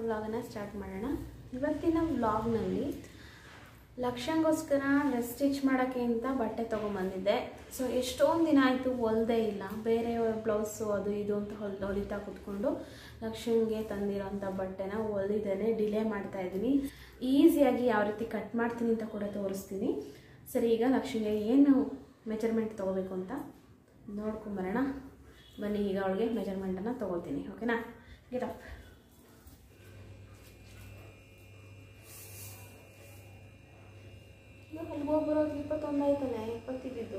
ವ್ಲಾಗನ್ನು start ಮಾಡೋಣ ಇವತ್ತಿನ ವ್ಲಾಗ್ನಲ್ಲಿ ಲಕ್ಷ್ಯಂಗೋಸ್ಕರ dress stitch ಮಾಡೋಕ್ಕೆ ಅಂತ ಬಟ್ಟೆ ತೊಗೊಂಬಂದಿದ್ದೆ ಸೊ ಎಷ್ಟೊಂದು ದಿನ ಆಯಿತು ಹೊಲ್ದೇ ಇಲ್ಲ ಬೇರೆ ಬ್ಲೌಸು ಅದು ಇದು ಅಂತ ಹೊಲ್ ಹೊಲಿತಾ ಕೂತ್ಕೊಂಡು ಲಕ್ಷ್ಯಂಗೆ ತಂದಿರೋಂಥ ಬಟ್ಟೆನ ಹೊಲಿದ್ದೇನೆ ಡಿಲೇ ಮಾಡ್ತಾ ಇದ್ದೀನಿ ಈಸಿಯಾಗಿ ಯಾವ ರೀತಿ ಕಟ್ ಮಾಡ್ತೀನಿ ಅಂತ ಕೂಡ ತೋರಿಸ್ತೀನಿ ಸರಿ ಈಗ ಲಕ್ಷ್ಯಂಗೆ ಏನು ಮೆಜರ್ಮೆಂಟ್ ತೊಗೋಬೇಕು ಅಂತ ನೋಡ್ಕೊಂಬರೋಣ ಬನ್ನಿ ಈಗ ಅವಳಿಗೆ ಮೆಜರ್ಮೆಂಟನ್ನು ತೊಗೋತೀನಿ ಓಕೆನಾ ಗೆಟ್ ಅಪ್ ಅಲ್ಲಿಗೆ ಹೋಗ್ಬರೋದು ಇಪ್ಪತ್ತೊಂದು ಆಯ್ತಲ್ಲ ಇಪ್ಪತ್ತಿದ್ದು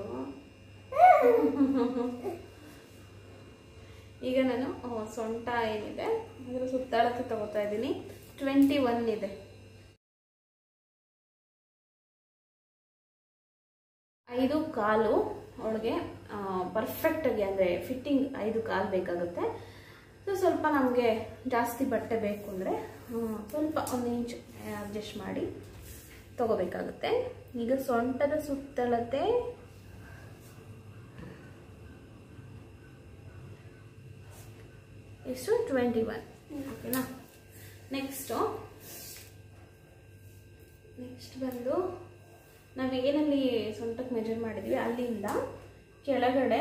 ಈಗ ನಾನು ಆ, ಸೊಂಟ ಏನಿದೆ ಅದರ ಸುತ್ತಾಳಕ್ಕೆ ತಗೋತಾ ಇದ್ದೀನಿ ಟ್ವೆಂಟಿ ಒನ್ ಇದೆ ಐದು ಕಾಲು ಅವಳಿಗೆ ಪರ್ಫೆಕ್ಟಾಗಿ ಅಂದರೆ ಫಿಟ್ಟಿಂಗ್ ಐದು ಕಾಲು ಬೇಕಾಗುತ್ತೆ ಸೊ ಸ್ವಲ್ಪ ನಮಗೆ ಜಾಸ್ತಿ ಬಟ್ಟೆ ಬೇಕು ಅಂದರೆ ಸ್ವಲ್ಪ ಒಂದು ಇಂಚ್ ಅಡ್ಜಸ್ಟ್ ಮಾಡಿ ತಗೋಬೇಕಾಗುತ್ತೆ ಈಗ ಸೊಂಟದ ಸುತ್ತಳತೆ ಎಷ್ಟು ಟ್ವೆಂಟಿ ಒನ್ ಓಕೆನಾ ನೆಕ್ಸ್ಟು ನೆಕ್ಸ್ಟ್ ಬಂದು ನಾವು ಏನಲ್ಲಿ ಸೊಂಟಕ್ಕೆ ಮೆಜರ್ ಮಾಡಿದ್ವಿ ಅಲ್ಲಿಂದ ಕೆಳಗಡೆ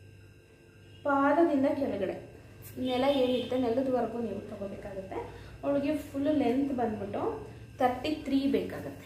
ಪಾದದಿಂದ ಕೆಳಗಡೆ ನೆಲ ಏನಿರುತ್ತೆ ನೆಲದವರೆಗೂ ನೀವು ತಗೋಬೇಕಾಗುತ್ತೆ ಅವಳಿಗೆ ಫುಲ್ ಲೆಂತ್ ಬಂದ್ಬಿಟ್ಟು ತರ್ಟಿ ತ್ರೀ ಬೇಕಾಗುತ್ತೆ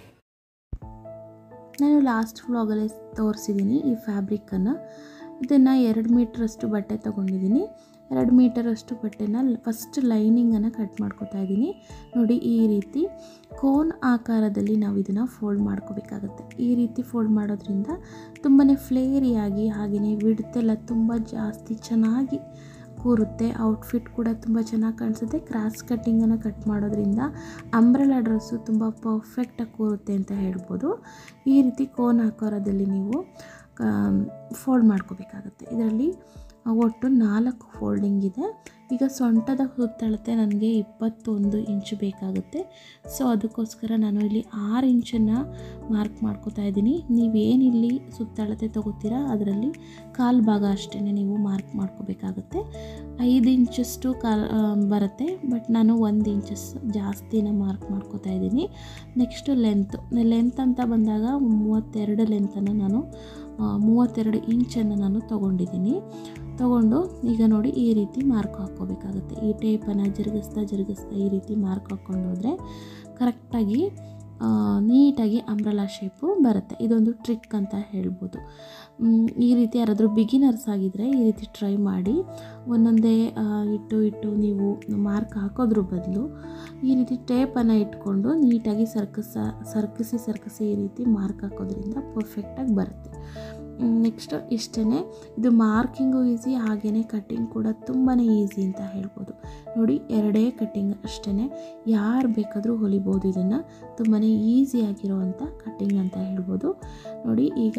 ನಾನು ಲಾಸ್ಟ್ ವ್ಲಾಗಲ್ಲೇ ತೋರಿಸಿದ್ದೀನಿ ಈ ಫ್ಯಾಬ್ರಿಕ್ಕನ್ನು ಇದನ್ನು ಎರಡು ಮೀಟ್ರಷ್ಟು ಬಟ್ಟೆ ತೊಗೊಂಡಿದ್ದೀನಿ ಎರಡು ಮೀಟರಷ್ಟು ಬಟ್ಟೆನ ಫಸ್ಟ್ ಲೈನಿಂಗನ್ನು ಕಟ್ ಮಾಡ್ಕೊತಾ ಇದ್ದೀನಿ ನೋಡಿ ಈ ರೀತಿ ಕೋನ್ ಆಕಾರದಲ್ಲಿ ನಾವು ಇದನ್ನು ಫೋಲ್ಡ್ ಮಾಡ್ಕೋಬೇಕಾಗತ್ತೆ ಈ ರೀತಿ ಫೋಲ್ಡ್ ಮಾಡೋದ್ರಿಂದ ತುಂಬಾ ಫ್ಲೇರಿಯಾಗಿ ಹಾಗೆಯೇ ವಿಡ್ತೆಲ್ಲ ತುಂಬ ಜಾಸ್ತಿ ಚೆನ್ನಾಗಿ ಕೂರುತ್ತೆ ಔಟ್ಫಿಟ್ ಕೂಡ ತುಂಬ ಚೆನ್ನಾಗಿ ಕಾಣಿಸುತ್ತೆ ಕ್ರಾಸ್ ಕಟ್ಟಿಂಗನ್ನು ಕಟ್ ಮಾಡೋದ್ರಿಂದ ಅಂಬ್ರೆಲಾ ಡ್ರೆಸ್ಸು ತುಂಬ ಪರ್ಫೆಕ್ಟಾಗಿ ಕೂರುತ್ತೆ ಅಂತ ಹೇಳ್ಬೋದು ಈ ರೀತಿ ಕೋನ್ ಆಕಾರದಲ್ಲಿ ನೀವು ಫೋಲ್ಡ್ ಮಾಡ್ಕೋಬೇಕಾಗತ್ತೆ ಇದರಲ್ಲಿ ಒಟ್ಟು ನಾಲ್ಕು ಫೋಲ್ಡಿಂಗ್ ಇದೆ ಈಗ ಸೊಂಟದ ಸುತ್ತಳತೆ ನನಗೆ ಇಪ್ಪತ್ತೊಂದು ಇಂಚು ಬೇಕಾಗುತ್ತೆ ಸೊ ಅದಕ್ಕೋಸ್ಕರ ನಾನು ಇಲ್ಲಿ ಆರು ಇಂಚನ್ನು ಮಾರ್ಕ್ ಮಾಡ್ಕೋತಾ ಇದ್ದೀನಿ ನೀವೇನಿಲ್ಲಿ ಸುತ್ತಳತೆ ತೊಗೋತೀರಾ ಅದರಲ್ಲಿ ಕಾಲು ಭಾಗ ಅಷ್ಟೇ ನೀವು ಮಾರ್ಕ್ ಮಾಡ್ಕೋಬೇಕಾಗತ್ತೆ ಐದು ಇಂಚಷ್ಟು ಕಾಲ್ ಆ, ಬರುತ್ತೆ ಬಟ್ ನಾನು ಒಂದು ಇಂಚಸ್ ಜಾಸ್ತಿನ ಮಾರ್ಕ್ ಮಾಡ್ಕೋತಾ ಇದ್ದೀನಿ ನೆಕ್ಸ್ಟು ಲೆಂತು ಲೆಂತ್ ಅಂತ ಬಂದಾಗ ಮೂವತ್ತೆರಡು ಲೆಂತನ್ನು ನಾನು ಆ, ಮೂವತ್ತೆರಡು ಇಂಚನ್ನು ನಾನು ತೊಗೊಂಡಿದ್ದೀನಿ ತೊಗೊಂಡು ಈಗ ನೋಡಿ ಈ ರೀತಿ ಮಾರ್ಕ್ ಹಾಕ್ಕೋಬೇಕಾಗುತ್ತೆ ಈ ಟೇಪನ್ನು ಜರುಗಿಸ್ತಾ ಜರುಗಿಸ್ತಾ ಈ ರೀತಿ ಮಾರ್ಕ್ ಹಾಕ್ಕೊಂಡು ಹೋದರೆ ಕರೆಕ್ಟಾಗಿ ಆ, ನೀಟಾಗಿ ಅಂಬ್ರಲಾ ಶೇಪು ಬರುತ್ತೆ ಇದೊಂದು ಟ್ರಿಕ್ ಅಂತ ಹೇಳ್ಬೋದು ಮ್, ಈ ರೀತಿ ಯಾರಾದರೂ ಬಿಗಿನರ್ಸ್ ಆಗಿದ್ದರೆ ಈ ರೀತಿ ಟ್ರೈ ಮಾಡಿ ಒಂದೊಂದೇ ಆ, ಇಟ್ಟು ಇಟ್ಟು ನೀವು ಮಾರ್ಕ್ ಹಾಕೋದ್ರ ಬದಲು ಈ ರೀತಿ ಟೇಪನ್ನು ಇಟ್ಕೊಂಡು ನೀಟಾಗಿ ಸರ್ಕಸ ಸರ್ಕಿಸಿ ಸರ್ಕಿಸಿ ಈ ರೀತಿ ಮಾರ್ಕ್ ಹಾಕೋದ್ರಿಂದ ಪರ್ಫೆಕ್ಟಾಗಿ ಬರುತ್ತೆ ನೆಕ್ಸ್ಟ್ ಇಷ್ಟೇ ಇದು ಮಾರ್ಕಿಂಗು ಈಸಿ ಹಾಗೆಯೇ ಕಟ್ಟಿಂಗ್ ಕೂಡ ತುಂಬಾ ಈಸಿ ಅಂತ ಹೇಳ್ಬೋದು ನೋಡಿ ಎರಡೇ ಕಟ್ಟಿಂಗ್ ಅಷ್ಟೇ ಯಾರು ಬೇಕಾದರೂ ಹೊಲಿಬೋದು ಇದನ್ನು ತುಂಬಾ ಈಸಿಯಾಗಿರುವಂಥ ಕಟ್ಟಿಂಗ್ ಅಂತ ಹೇಳ್ಬೋದು ನೋಡಿ ಈಗ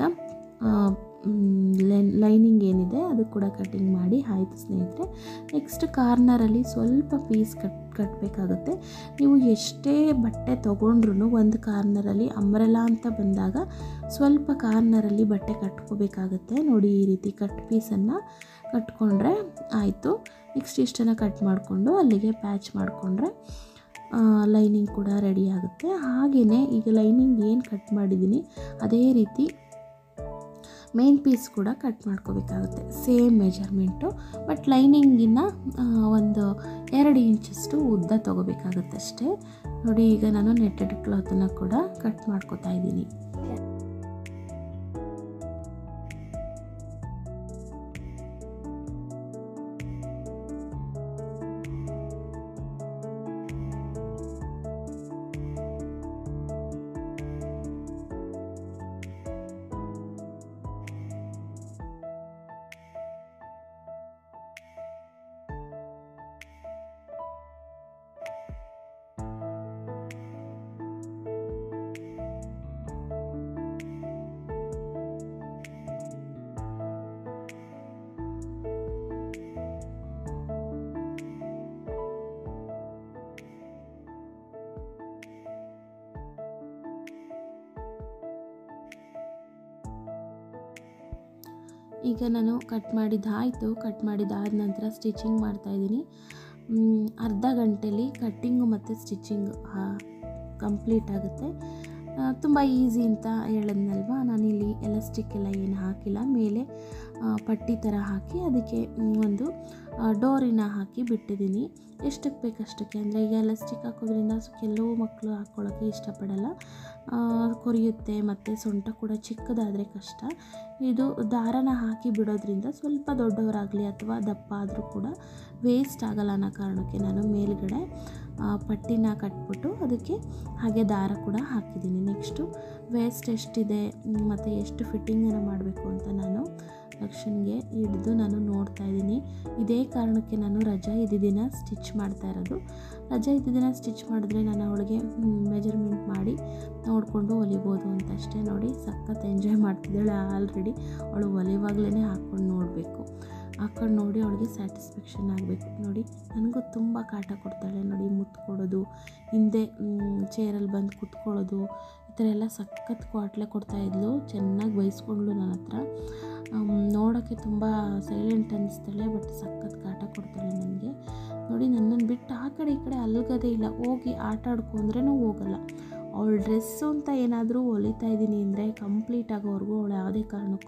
ಲೈನ್ ಲೈನಿಂಗ್ ಏನಿದೆ ಅದು ಕೂಡ ಕಟ್ಟಿಂಗ್ ಮಾಡಿ ಆಯಿತು ಸ್ನೇಹಿತರೆ ನೆಕ್ಸ್ಟ್ ಕಾರ್ನರಲ್ಲಿ ಸ್ವಲ್ಪ ಪೀಸ್ ಕಟ್ ಕಟ್ಟಬೇಕಾಗುತ್ತೆ ನೀವು ಎಷ್ಟೇ ಬಟ್ಟೆ ತೊಗೊಂಡ್ರು ಒಂದು ಕಾರ್ನರಲ್ಲಿ ಅಂಬ್ರೆಲಾ ಅಂತ ಬಂದಾಗ ಸ್ವಲ್ಪ ಕಾರ್ನರಲ್ಲಿ ಬಟ್ಟೆ ಕಟ್ಕೋಬೇಕಾಗತ್ತೆ ನೋಡಿ ಈ ರೀತಿ ಕಟ್ ಪೀಸನ್ನು ಕಟ್ಕೊಂಡ್ರೆ ಆಯಿತು ನೆಕ್ಸ್ಟ್ ಇಷ್ಟನ್ನು ಕಟ್ ಮಾಡಿಕೊಂಡು ಅಲ್ಲಿಗೆ ಪ್ಯಾಚ್ ಮಾಡಿಕೊಂಡ್ರೆ ಲೈನಿಂಗ್ ಕೂಡ ರೆಡಿ ಆಗುತ್ತೆ ಹಾಗೆಯೇ ಈಗ ಲೈನಿಂಗ್ ಏನು ಕಟ್ ಮಾಡಿದ್ದೀನಿ ಅದೇ ರೀತಿ ಮೇನ್ ಪೀಸ್ ಕೂಡ ಕಟ್ ಮಾಡ್ಕೋಬೇಕಾಗುತ್ತೆ ಸೇಮ್ ಮೆಜರ್ಮೆಂಟು ಬಟ್ ಲೈನಿಂಗಿನ ಒಂದು ಎರಡು ಇಂಚಷ್ಟು ಉದ್ದ ತೊಗೋಬೇಕಾಗುತ್ತೆ ಅಷ್ಟೇ ನೋಡಿ ಈಗ ನಾನು ನೆಟ್ಟೆಡ್ ಕ್ಲಾತನ್ನು ಕೂಡ ಕಟ್ ಮಾಡ್ಕೋತಾ ಇದ್ದೀನಿ ಈಗ ನಾನು ಕಟ್ ಮಾಡಿದ್ದಾಯಿತು ಕಟ್ ಮಾಡಿದ್ದಾದ ನಂತರ ಸ್ಟಿಚಿಂಗ್ ಮಾಡ್ತಾಯಿದ್ದೀನಿ ಮ್, ಅರ್ಧ ಗಂಟೆಲಿ ಕಟ್ಟಿಂಗು ಮತ್ತು ಸ್ಟಿಚಿಂಗ್ ಕಂಪ್ಲೀಟ್ ಆಗುತ್ತೆ ತುಂಬ ಈಸಿ ಅಂತ ಹೇಳಿದ್ನಲ್ವ ನಾನಿಲ್ಲಿ ಎಲಾಸ್ಟಿಕ್ ಎಲ್ಲ ಏನು ಹಾಕಿಲ್ಲ ಮೇಲೆ ಆ, ಪಟ್ಟಿ ಥರ ಹಾಕಿ ಅದಕ್ಕೆ ಮ್, ಒಂದು ಆ, ಡೋರಿನ ಹಾಕಿ ಬಿಟ್ಟಿದ್ದೀನಿ ಎಷ್ಟಕ್ಕೆ ಬೇಕಷ್ಟಕ್ಕೆ ಅಂದರೆ ಈಗ ಎಲಾಸ್ಟಿಕ್ ಹಾಕೋದ್ರಿಂದ ಸ- ಕೆಲವು ಮಕ್ಕಳು ಹಾಕ್ಕೊಳ್ಳೋಕ್ಕೆ ಇಷ್ಟಪಡಲ್ಲ ಆ, ಕೊರಿಯುತ್ತೆ ಮತ್ತು ಸೊಂಟ ಕೂಡ ಚಿಕ್ಕದಾದರೆ ಕಷ್ಟ ಇದು ದಾರನ ಹಾಕಿ ಬಿಡೋದ್ರಿಂದ ಸ್ವಲ್ಪ ದೊಡ್ಡವರಾಗಲಿ ಅಥವಾ ದಪ್ಪ ಆದರೂ ಕೂಡ ವೇಸ್ಟ್ ಆಗಲ್ಲ ಅನ್ನೋ ಕಾರಣಕ್ಕೆ ನಾನು ಮೇಲ್ಗಡೆ ಆ, ಪಟ್ಟಿನ ಕಟ್ಬಿಟ್ಟು ಅದಕ್ಕೆ ಹಾಗೆ ದಾರ ಕೂಡ ಹಾಕಿದ್ದೀನಿ ನೆಕ್ಸ್ಟು ವೇಸ್ಟ್ ಎಷ್ಟಿದೆ ಮತ್ತು ಎಷ್ಟು ಫಿಟ್ಟಿಂಗನ್ನು ಮಾಡಬೇಕು ಅಂತ ನಾನು ಲಕ್ಷನ್ಗೆ ಹಿಡಿದು ನಾನು ನೋಡ್ತಾ ಇದ್ದೀನಿ ಇದೇ ಕಾರಣಕ್ಕೆ ನಾನು ರಜಾ ಇದ್ದ ದಿನ ಸ್ಟಿಚ್ ಮಾಡ್ತಾ ಇರೋದು ರಜಾ ಇದ್ದ ದಿನ ಸ್ಟಿಚ್ ಮಾಡಿದ್ರೆ ನಾನು ಅವಳಿಗೆ ಮೆಜರ್ಮೆಂಟ್ ಮಾಡಿ ನೋಡಿಕೊಂಡು ಹೊಲಿಬೋದು ಅಂತ ಅಷ್ಟೇ ನೋಡಿ ಸಖತ್ ಎಂಜಾಯ್ ಮಾಡ್ತಿದ್ದಾಳೆ ಆಲ್ರೆಡಿ ಅವಳು ಹೊಲಿವಾಗಲೇ ಹಾಕ್ಕೊಂಡು ನೋಡಬೇಕು ಹಾಕ್ಕೊಂಡು ನೋಡಿ ಅವಳಿಗೆ ಸ್ಯಾಟಿಸ್ಫ್ಯಾಕ್ಷನ್ ಆಗಬೇಕು ನೋಡಿ ನನಗೂ ತುಂಬ ಕಾಟ ಕೊಡ್ತಾಳೆ ನೋಡಿ ಮುತ್ತು ಕೊಡೋದು ಹಿಂದೆ ಚೇರಲ್ಲಿ ಬಂದು ಕುತ್ಕೊಳ್ಳೋದು ಈ ಥರ ಎಲ್ಲ ಸಖತ್ ಕ್ವಾಟ್ಲೆ ಕೊಡ್ತಾಯಿದ್ಲು ಚೆನ್ನಾಗಿ ಬೈಸ್ಕೊಂಡ್ಲು ನನ್ನ ಹತ್ರ ನೋಡೋಕ್ಕೆ ತುಂಬ ಸೈಲೆಂಟ್ ಅನ್ನಿಸ್ತಾಳೆ ಬಟ್ ಸಖತ್ ಕಾಟ ಕೊಡ್ತಾಳೆ ನನಗೆ ನೋಡಿ ನನ್ನನ್ನು ಬಿಟ್ಟು ಆ ಕಡೆ ಈ ಕಡೆ ಅಲ್ಗದೇ ಇಲ್ಲ ಹೋಗಿ ಆಟ ಆಡ್ಕೊ ಅಂದ್ರೂ ಹೋಗಲ್ಲ ಅವಳ ಡ್ರೆಸ್ಸು ಅಂತ ಏನಾದರೂ ಹೊಲಿತಾ ಇದ್ದೀನಿ ಅಂದರೆ ಕಂಪ್ಲೀಟ್ ಆಗೋವರೆಗೂ ಅವಳು ಯಾವುದೇ ಕಾರಣಕ್ಕೂ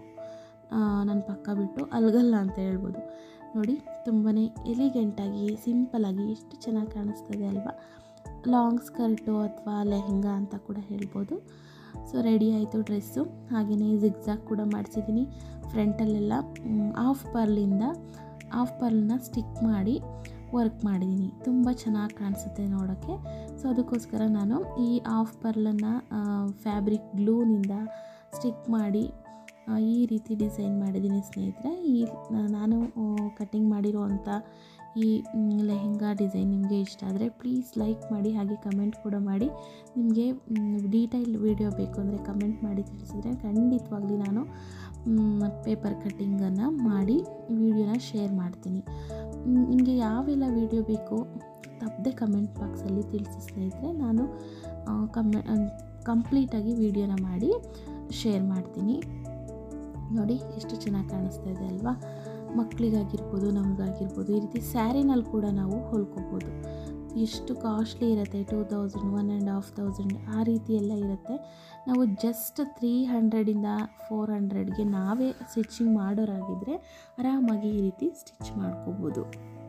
ನನ್ನ ಪಕ್ಕ ಬಿಟ್ಟು ಅಲ್ಗಲ್ಲ ಅಂತ ಹೇಳ್ಬೋದು ನೋಡಿ ತುಂಬಾ ಎಲಿಗೆಂಟಾಗಿ ಸಿಂಪಲಾಗಿ ಎಷ್ಟು ಚೆನ್ನಾಗಿ ಕಾಣಿಸ್ತದೆ ಅಲ್ವಾ ಲಾಂಗ್ ಸ್ಕರ್ಟು ಅಥವಾ ಲೆಹೆಂಗಾ ಅಂತ ಕೂಡ ಹೇಳ್ಬೋದು ಸೊ ರೆಡಿ ಆಯಿತು ಡ್ರೆಸ್ಸು ಹಾಗೆಯೇ ಜಿಗ್ಜಾಗ್ ಕೂಡ ಮಾಡಿಸಿದ್ದೀನಿ ಫ್ರಂಟಲ್ಲೆಲ್ಲ ಆಫ್ ಪರ್ಲಿಂದ ಆಫ್ ಪರ್ಲ್ನ ಸ್ಟಿಕ್ ಮಾಡಿ ವರ್ಕ್ ಮಾಡಿದ್ದೀನಿ ತುಂಬ ಚೆನ್ನಾಗಿ ಕಾಣಿಸುತ್ತೆ ನೋಡೋಕ್ಕೆ ಸೊ ಅದಕ್ಕೋಸ್ಕರ ನಾನು ಈ ಆಫ್ ಪರ್ಲನ್ನು ಫ್ಯಾಬ್ರಿಕ್ ಗ್ಲೂನಿಂದ ಸ್ಟಿಕ್ ಮಾಡಿ ಆ, ಈ ರೀತಿ ಡಿಸೈನ್ ಮಾಡಿದ್ದೀನಿ ಸ್ನೇಹಿತರೆ ಈ ನಾನು ಕಟ್ಟಿಂಗ್ ಮಾಡಿರುವಂಥ ಈ ಮ್, ಲೆಹೆಂಗಾ ಡಿಸೈನ್ ನಿಮಗೆ ಇಷ್ಟ ಆದರೆ ಪ್ಲೀಸ್ ಲೈಕ್ ಮಾಡಿ ಹಾಗೆ ಕಮೆಂಟ್ ಕೂಡ ಮಾಡಿ ನಿಮಗೆ ಡೀಟೈಲ್ ವಿಡಿಯೋ ಬೇಕು ಅಂದರೆ ಕಮೆಂಟ್ ಮಾಡಿ ತಿಳಿಸಿದ್ರೆ ಖಂಡಿತವಾಗ್ಲಿ ನಾನು ಪೇಪರ್ ಕಟ್ಟಿಂಗನ್ನು ಮಾಡಿ ವಿಡಿಯೋನ ಶೇರ್ ಮಾಡ್ತೀನಿ ಮ್, ನಿಮಗೆ ಯಾವೆಲ್ಲ ವಿಡಿಯೋ ಬೇಕು ತಪ್ಪದೆ ಕಮೆಂಟ್ ಬಾಕ್ಸಲ್ಲಿ ತಿಳಿಸಿ ಸ್ನೇಹಿತರೆ ನಾನು ಕಮೆ ಕಂಪ್ಲೀಟಾಗಿ ವಿಡಿಯೋನ ಮಾಡಿ ಶೇರ್ ಮಾಡ್ತೀನಿ ನೋಡಿ ಎಷ್ಟು ಚೆನ್ನಾಗಿ ಕಾಣಿಸ್ತಾ ಇದೆ ಅಲ್ವಾ ಮಕ್ಕಳಿಗಾಗಿರ್ಬೋದು ನಮಗಾಗಿರ್ಬೋದು ಈ ರೀತಿ ಸ್ಯಾರಿನಲ್ಲಿ ಕೂಡ ನಾವು ಹೊಲ್ಕೋಬೋದು ಎಷ್ಟು ಕಾಸ್ಟ್ಲಿ ಇರುತ್ತೆ two thousand one and half thousand ಆ ರೀತಿ ಎಲ್ಲ ಇರುತ್ತೆ ನಾವು ಜಸ್ಟ್ ತ್ರೀ ಹಂಡ್ರೆಡಿಂದ ಫೋರ್ ಹಂಡ್ರೆಡ್ಗೆ ನಾವೇ ಸ್ಟಿಚಿಂಗ್ ಮಾಡೋರಾಗಿದ್ದರೆ ಆರಾಮಾಗಿ ಈ ರೀತಿ ಸ್ಟಿಚ್ ಮಾಡ್ಕೋಬೋದು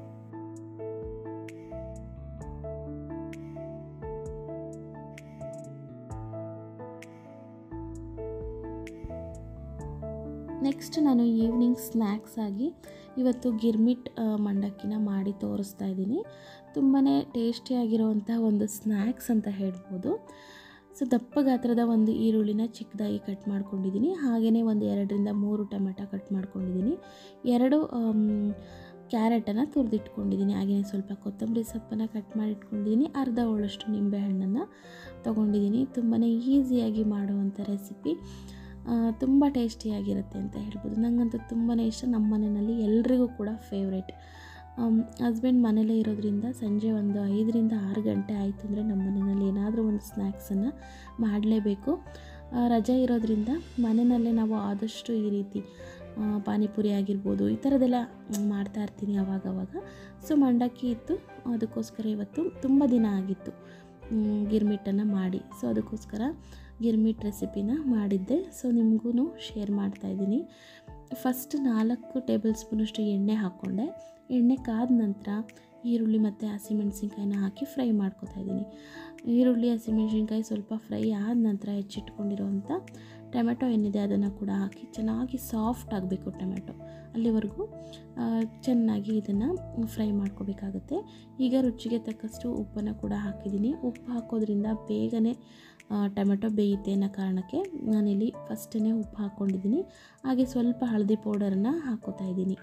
ನೆಕ್ಸ್ಟ್ ನಾನು ಈವ್ನಿಂಗ್ ಸ್ನ್ಯಾಕ್ಸ್ ಆಗಿ ಇವತ್ತು ಗಿರ್ಮಿಟ್ ಆ, ಮಂಡಕ್ಕಿನ ಮಾಡಿ ತೋರಿಸ್ತಾ ಇದ್ದೀನಿ ತುಂಬಾ ಟೇಸ್ಟಿಯಾಗಿರೋವಂಥ ಒಂದು ಸ್ನ್ಯಾಕ್ಸ್ ಅಂತ ಹೇಳ್ಬೋದು ಸೊ ದಪ್ಪ ಗಾತ್ರದ ಒಂದು ಈರುಳ್ಳಿನ ಚಿಕ್ಕದಾಗಿ ಕಟ್ ಮಾಡ್ಕೊಂಡಿದ್ದೀನಿ ಹಾಗೆಯೇ ಒಂದು ಎರಡರಿಂದ ಮೂರು ಟೊಮೆಟೊ ಕಟ್ ಮಾಡ್ಕೊಂಡಿದ್ದೀನಿ ಎರಡು ಕ್ಯಾರೆಟನ್ನು ತುರಿದಿಟ್ಕೊಂಡಿದ್ದೀನಿ ಹಾಗೆಯೇ ಸ್ವಲ್ಪ ಕೊತ್ತಂಬರಿ ಸೊಪ್ಪನ್ನು ಕಟ್ ಮಾಡಿ ಇಟ್ಕೊಂಡಿದ್ದೀನಿ ಅರ್ಧ ಹೋಳಷ್ಟು ನಿಂಬೆಹಣ್ಣನ್ನು ತೊಗೊಂಡಿದ್ದೀನಿ ತುಂಬಾ ಈಸಿಯಾಗಿ ಮಾಡುವಂಥ ರೆಸಿಪಿ ತುಂಬ ಟೇಸ್ಟಿಯಾಗಿರುತ್ತೆ ಅಂತ ಹೇಳ್ಬೋದು ನನಗಂತೂ ತುಂಬಾ ಇಷ್ಟ ನಮ್ಮ ಮನೆಯಲ್ಲಿ ಎಲ್ರಿಗೂ ಕೂಡ ಫೇವ್ರೇಟ್ ಹಸ್ಬೆಂಡ್ ಮನೇಲೇ ಇರೋದ್ರಿಂದ ಸಂಜೆ ಒಂದು ಐದರಿಂದ ಆರು ಗಂಟೆ ಆಯಿತು ಅಂದರೆ ನಮ್ಮ ಮನೆಯಲ್ಲಿ ಏನಾದರೂ ಒಂದು ಸ್ನ್ಯಾಕ್ಸನ್ನು ಮಾಡಲೇಬೇಕು ಆ, ರಜೆ ಇರೋದ್ರಿಂದ ಮನೆಯಲ್ಲೇ ನಾವು ಆದಷ್ಟು ಈ ರೀತಿ ಆ, ಪಾನಿಪುರಿ ಆಗಿರ್ಬೋದು ಈ ಥರದ್ದೆಲ್ಲ ಮಾಡ್ತಾ ಇರ್ತೀನಿ ಅವಾಗವಾಗ ಸೊ ಮಂಡಕ್ಕಿ ಇತ್ತು ಅದಕ್ಕೋಸ್ಕರ ಇವತ್ತು ತುಂಬ ದಿನ ಆಗಿತ್ತು ಮ್, ಗಿರ್ಮಿಟ್ಟನ್ನು ಮಾಡಿ ಸೊ ಅದಕ್ಕೋಸ್ಕರ ಗಿರ್ಮಿಟ್ ರೆಸಿಪಿನ ಮಾಡಿದ್ದೆ ಸೊ ನಿಮಗೂ ಶೇರ್ ಮಾಡ್ತಾಯಿದ್ದೀನಿ ಫಸ್ಟ್ ನಾಲ್ಕು ಟೇಬಲ್ ಸ್ಪೂನಷ್ಟು ಎಣ್ಣೆ ಹಾಕ್ಕೊಂಡೆ ಎಣ್ಣೆ ಕಾದ ನಂತರ ಈರುಳ್ಳಿ ಮತ್ತು ಹಸಿಮೆಣ್ಸಿನ್ಕಾಯಿನ ಹಾಕಿ ಫ್ರೈ ಮಾಡ್ಕೊತಾ ಇದ್ದೀನಿ ಈರುಳ್ಳಿ ಹಸಿಮೆಣ್ಸಿನ್ಕಾಯಿ ಸ್ವಲ್ಪ ಫ್ರೈ ಆದ ನಂತರ ಹೆಚ್ಚಿಟ್ಕೊಂಡಿರೋವಂಥ ಟೊಮೆಟೊ ಏನಿದೆ ಅದನ್ನು ಕೂಡ ಹಾಕಿ ಚೆನ್ನಾಗಿ ಸಾಫ್ಟ್ ಆಗಬೇಕು ಟೊಮೆಟೊ ಅಲ್ಲಿವರೆಗೂ ಆ, ಚೆನ್ನಾಗಿ ಇದನ್ನು ಫ್ರೈ ಮಾಡ್ಕೋಬೇಕಾಗತ್ತೆ ಈಗ ರುಚಿಗೆ ತಕ್ಕಷ್ಟು ಉಪ್ಪನ್ನು ಕೂಡ ಹಾಕಿದ್ದೀನಿ ಉಪ್ಪು ಹಾಕೋದ್ರಿಂದ ಬೇಗನೆ ಆ, ಟೊಮೆಟೊ ಬೇಯುತ್ತೆ ಅನ್ನೋ ಕಾರಣಕ್ಕೆ ನಾನಿಲ್ಲಿ ಫಸ್ಟೇ ಉಪ್ಪು ಹಾಕ್ಕೊಂಡಿದ್ದೀನಿ ಹಾಗೆ ಸ್ವಲ್ಪ ಹಳದಿ ಪೌಡರನ್ನು ಹಾಕೋತಾ ಇದ್ದೀನಿ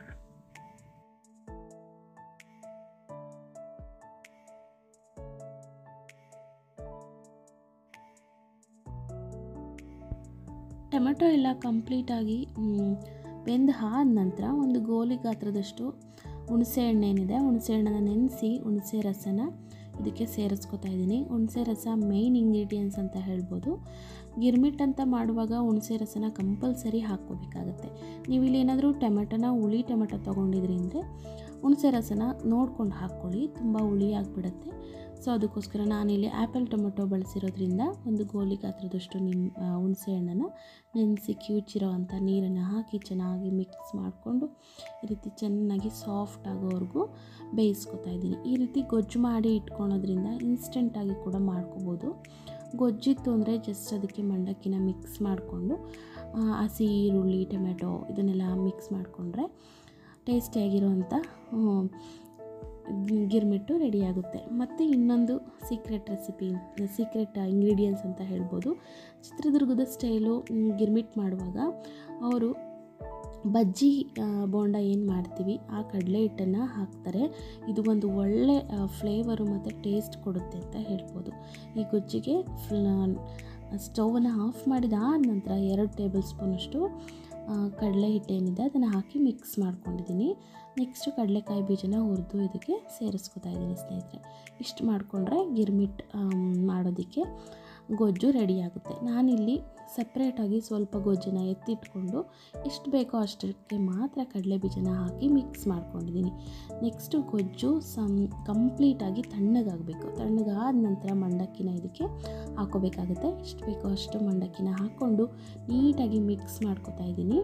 ಟೊಮೆಟೊ ಎಲ್ಲ ಕಂಪ್ಲೀಟಾಗಿ ಬೆಂದು ಆದ ನಂತರ ಒಂದು ಗೋಲಿ ಗಾತ್ರದಷ್ಟು ಹುಣಸೆ ಹಣ್ಣು ಏನಿದೆ ಹುಣಸೆ ಹಣ್ಣನ್ನು ನೆನೆಸಿ ಹುಣಸೆ ರಸನ ಇದಕ್ಕೆ ಸೇರಿಸ್ಕೊತಾ ಇದ್ದೀನಿ ಹುಣಸೆ ರಸ ಮೇಯ್ನ್ ಇಂಗ್ರೀಡಿಯೆಂಟ್ಸ್ ಅಂತ ಹೇಳ್ಬೋದು ಗಿರ್ಮಿಟ್ ಅಂತ ಮಾಡುವಾಗ ಹುಣಸೆ ರಸನ ಕಂಪಲ್ಸರಿ ಹಾಕ್ಕೋಬೇಕಾಗತ್ತೆ ನೀವು ಇಲ್ಲಿ ಏನಾದರೂ ಟೊಮೆಟೊನ ಹುಳಿ ಟೊಮೆಟೊ ತೊಗೊಂಡಿದ್ರಿ ಅಂದರೆ ಹುಣಸೆ ರಸನ ನೋಡ್ಕೊಂಡು ಹಾಕ್ಕೊಳ್ಳಿ ತುಂಬ ಹುಳಿ ಆಗಿಬಿಡುತ್ತೆ ಸೊ ಅದಕ್ಕೋಸ್ಕರ ನಾನಿಲ್ಲಿ ಆ್ಯಪಲ್ ಟೊಮೆಟೊ ಬಳಸಿರೋದ್ರಿಂದ ಒಂದು ಗೋಲಿ ಗಾತ್ರದಷ್ಟು ನಿಮ್ಮ ಹುಣಸೆ ಹಣ್ಣನ್ನು ನೆನೆಸಿ ಕಿವುಚಿರೋ ಅಂಥ ನೀರನ್ನು ಹಾಕಿ ಚೆನ್ನಾಗಿ ಮಿಕ್ಸ್ ಮಾಡಿಕೊಂಡು ಈ ರೀತಿ ಚೆನ್ನಾಗಿ ಸಾಫ್ಟ್ ಆಗೋವರೆಗೂ ಬೇಯಿಸ್ಕೊತಾ ಇದ್ದೀನಿ ಈ ರೀತಿ ಗೊಜ್ಜು ಮಾಡಿ ಇಟ್ಕೊಳೋದ್ರಿಂದ ಇನ್ಸ್ಟೆಂಟಾಗಿ ಕೂಡ ಮಾಡ್ಕೋಬೋದು ಗೊಜ್ಜಿತ್ತು ಅಂದರೆ ಜಸ್ಟ್ ಅದಕ್ಕೆ ಮಂಡಕ್ಕಿನ ಮಿಕ್ಸ್ ಮಾಡಿಕೊಂಡು ಹಸಿ ಈರುಳ್ಳಿ ಟೊಮೆಟೊ ಇದನ್ನೆಲ್ಲ ಮಿಕ್ಸ್ ಮಾಡಿಕೊಂಡ್ರೆ ಟೇಸ್ಟಿಯಾಗಿರೋವಂಥ ಗಿರ್ಮಿಟ್ಟು ರೆಡಿಯಾಗುತ್ತೆ ಮತ್ತು ಇನ್ನೊಂದು ಸೀಕ್ರೆಟ್ ರೆಸಿಪಿ ಸೀಕ್ರೆಟ್ ಇಂಗ್ರೀಡಿಯೆಂಟ್ಸ್ ಅಂತ ಹೇಳ್ಬೋದು ಚಿತ್ರದುರ್ಗದ ಸ್ಟೈಲು ಮ್, ಗಿರ್ಮಿಟ್ ಮಾಡುವಾಗ ಅವರು ಬಜ್ಜಿ ಆ, ಬೋಂಡ ಏನು ಮಾಡ್ತೀವಿ ಆ ಕಡಲೆ ಹಿಟ್ಟನ್ನು ಹಾಕ್ತಾರೆ ಇದು ಒಂದು ಒಳ್ಳೆ ಫ್ಲೇವರು ಮತ್ತು ಟೇಸ್ಟ್ ಕೊಡುತ್ತೆ ಅಂತ ಹೇಳ್ಬೋದು ಈ ಗೊಜ್ಜಿಗೆ ಸ್ಟವನ್ನು ಆಫ್ ಮಾಡಿದ ನಂತರ ಎರಡು ಟೇಬಲ್ ಸ್ಪೂನಷ್ಟು ಆ, ಕಡಲೆ ಹಿಟ್ಟೇನಿದೆ ಅದನ್ನು ಹಾಕಿ ಮಿಕ್ಸ್ ಮಾಡ್ಕೊಂಡಿದ್ದೀನಿ ನೆಕ್ಸ್ಟು ಕಡಲೆಕಾಯಿ ಬೀಜನ ಹುರಿದು ಇದಕ್ಕೆ ಸೇರಿಸ್ಕೊತಾ ಇದ್ದೀನಿ ಸ್ನೇಹಿತರೆ ಇಷ್ಟು ಮಾಡಿಕೊಂಡ್ರೆ ಗಿರ್ಮಿಟ್ ಆಮ್, ಮಾಡೋದಕ್ಕೆ ಗೊಜ್ಜು ರೆಡಿ ಆಗುತ್ತೆ ನಾನಿಲ್ಲಿ ಸಪ್ರೇಟಾಗಿ ಸ್ವಲ್ಪ ಗೊಜ್ಜನ್ನು ಎತ್ತಿಟ್ಕೊಂಡು ಎಷ್ಟು ಬೇಕೋ ಅಷ್ಟಕ್ಕೆ ಮಾತ್ರ ಕಡಲೆ ಬೀಜನ ಹಾಕಿ ಮಿಕ್ಸ್ ಮಾಡ್ಕೊಂಡಿದ್ದೀನಿ ನೆಕ್ಸ್ಟು ಗೊಜ್ಜು ಸಮ್ ಕಂಪ್ಲೀಟಾಗಿ ತಣ್ಣಗಾಗಬೇಕು ತಣ್ಣಗಾದ ನಂತರ ಮಂಡಕ್ಕಿನ ಇದಕ್ಕೆ ಹಾಕೋಬೇಕಾಗುತ್ತೆ ಎಷ್ಟು ಬೇಕೋ ಅಷ್ಟು ಮಂಡಕ್ಕಿನ ಹಾಕ್ಕೊಂಡು ನೀಟಾಗಿ ಮಿಕ್ಸ್ ಮಾಡ್ಕೊತಾ ಇದ್ದೀನಿ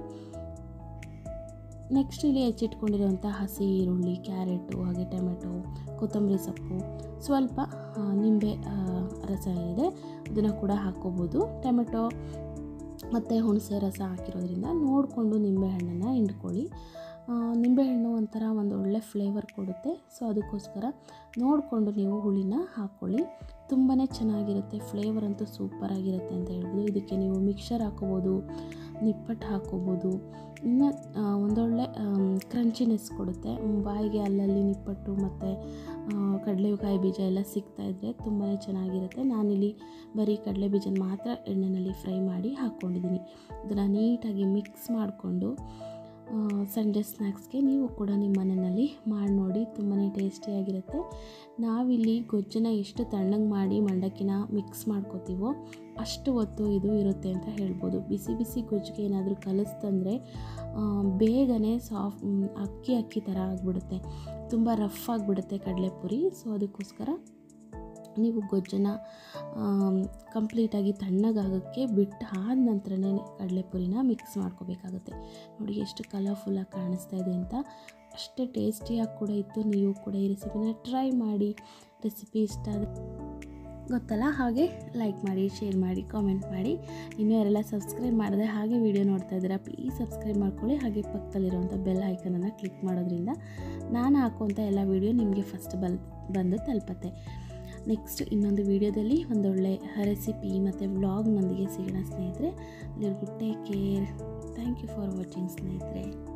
ನೆಕ್ಸ್ಟ್ ಇಲ್ಲಿ ಹೆಚ್ಚಿಟ್ಕೊಂಡಿರುವಂಥ ಹಸಿ ಈರುಳ್ಳಿ ಕ್ಯಾರೆಟು ಹಾಗೆ ಟೊಮೆಟೊ ಕೊತ್ತಂಬರಿ ಸೊಪ್ಪು ಸ್ವಲ್ಪ ಆ, ನಿಂಬೆ ಆ, ರಸ ಏನಿದೆ ಅದನ್ನು ಕೂಡ ಹಾಕ್ಕೋಬೋದು ಟೊಮೆಟೊ ಮತ್ತು ಹುಣಸೆ ರಸ ಹಾಕಿರೋದ್ರಿಂದ ನೋಡಿಕೊಂಡು ನಿಂಬೆಹಣ್ಣನ್ನು ಹಿಂಡ್ಕೊಳ್ಳಿ ಆ, ನಿಂಬೆಹಣ್ಣು ಒಂಥರ ಒಂದು ಒಳ್ಳೆ ಫ್ಲೇವರ್ ಕೊಡುತ್ತೆ ಸೊ ಅದಕ್ಕೋಸ್ಕರ ನೋಡಿಕೊಂಡು ನೀವು ಹುಳಿನ ಹಾಕ್ಕೊಳ್ಳಿ ತುಂಬಾ ಚೆನ್ನಾಗಿರುತ್ತೆ ಫ್ಲೇವರ್ ಅಂತೂ ಸೂಪರಾಗಿರುತ್ತೆ ಅಂತ ಹೇಳ್ಬೋದು ಇದಕ್ಕೆ ನೀವು ಮಿಕ್ಸರ್ ಹಾಕೋಬೋದು ನಿಪ್ಪಟ್ಟು ಹಾಕೋಬೋದು ಇನ್ನು ಆ, ಒಂದೊಳ್ಳೆ ಕ್ರಂಚಿನೆಸ್ ಕೊಡುತ್ತೆ ಮ್, ಬಾಯಿಗೆ ಅಲ್ಲಲ್ಲಿ ನಿಪ್ಪಟ್ಟು ಮತ್ತು ಕಡಲೆಕಾಯಿ ಬೀಜ ಎಲ್ಲ ಸಿಗ್ತಾ ಇದ್ದರೆ ತುಂಬಾ ಚೆನ್ನಾಗಿರುತ್ತೆ ನಾನಿಲ್ಲಿ ಬರೀ ಕಡಲೆ ಬೀಜನ ಮಾತ್ರ ಎಣ್ಣೆಯಲ್ಲಿ ಫ್ರೈ ಮಾಡಿ ಹಾಕ್ಕೊಂಡಿದ್ದೀನಿ ಇದನ್ನು ನೀಟಾಗಿ ಮಿಕ್ಸ್ ಮಾಡಿಕೊಂಡು ಸಂಡೇ ಸ್ನ್ಯಾಕ್ಸ್ಗೆ ನೀವು ಕೂಡ ನಿಮ್ಮ ಮನೆಯಲ್ಲಿ ಮಾಡಿ ನೋಡಿ ತುಂಬಾ ಟೇಸ್ಟಿಯಾಗಿರುತ್ತೆ ನಾವಿಲ್ಲಿ ಗೊಜ್ಜನ್ನ ಎಷ್ಟು ತಣ್ಣಗೆ ಮಾಡಿ ಮಂಡಕ್ಕಿನ ಮಿಕ್ಸ್ ಮಾಡ್ಕೋತೀವೋ ಅಷ್ಟು ಹೊತ್ತು ಇದು ಇರುತ್ತೆ ಅಂತ ಹೇಳ್ಬೋದು ಬಿಸಿ ಬಿಸಿ ಗೊಜ್ಜಿಗೆ ಏನಾದರೂ ಕಲಿಸ್ತಂದರೆ ಬೇಗನೆ ಸಾಫ್ಟ್ ಅಕ್ಕಿ ಅಕ್ಕಿ ಥರ ಆಗಿಬಿಡುತ್ತೆ ತುಂಬ ರಫ್ ಆಗಿಬಿಡುತ್ತೆ ಕಡಲೆಪುರಿ ಸೊ ಅದಕ್ಕೋಸ್ಕರ ನೀವು ಗೊಜ್ಜನ್ನು ಕಂಪ್ಲೀಟಾಗಿ ತಣ್ಣಗಾಗೋಕ್ಕೆ ಬಿಟ್ಟು ಆದ ನಂತರನೇ ಕಡಲೆಪುರಿನ ಮಿಕ್ಸ್ ಮಾಡ್ಕೋಬೇಕಾಗುತ್ತೆ ನೋಡಿ ಎಷ್ಟು ಕಲರ್ಫುಲ್ಲಾಗಿ ಕಾಣಿಸ್ತಾ ಇದೆ ಅಂತ ಅಷ್ಟೇ ಟೇಸ್ಟಿಯಾಗಿ ಕೂಡ ಇತ್ತು ನೀವು ಕೂಡ ಈ ರೆಸಿಪಿನ ಟ್ರೈ ಮಾಡಿ ರೆಸಿಪಿ ಇಷ್ಟ ಆದರೆ ಗೊತ್ತಲ್ಲ ಹಾಗೆ ಲೈಕ್ ಮಾಡಿ ಶೇರ್ ಮಾಡಿ ಕಾಮೆಂಟ್ ಮಾಡಿ ಇನ್ನೂ ಯಾರೆಲ್ಲ ಸಬ್ಸ್ಕ್ರೈಬ್ ಮಾಡಿದೆ ಹಾಗೆ ವಿಡಿಯೋ ನೋಡ್ತಾ ಇದ್ದೀರಾ ಪ್ಲೀಸ್ ಸಬ್ಸ್ಕ್ರೈಬ್ ಮಾಡ್ಕೊಳ್ಳಿ ಹಾಗೆ ಪಕ್ಕದಲ್ಲಿರುವಂಥ ಬೆಲ್ ಐಕನನ್ನು ಕ್ಲಿಕ್ ಮಾಡೋದ್ರಿಂದ ನಾನು ಹಾಕುವಂಥ ಎಲ್ಲ ವಿಡಿಯೋ ನಿಮಗೆ ಫಸ್ಟ್ ಬಲ್ ಬಂದು ತಲುಪತ್ತೆ ನೆಕ್ಸ್ಟ್ ಇನ್ನೊಂದು ವಿಡಿಯೋದಲ್ಲಿ ಒಂದೊಳ್ಳೆ ರೆಸಿಪಿ ಮತ್ತು ವ್ಲಾಗ್ನೊಂದಿಗೆ ಸಿಗೋಣ ಸ್ನೇಹಿತರೆ ಅಲ್ಲಿವರೆಗೂ take care thank you for watching ಸ್ನೇಹಿತರೆ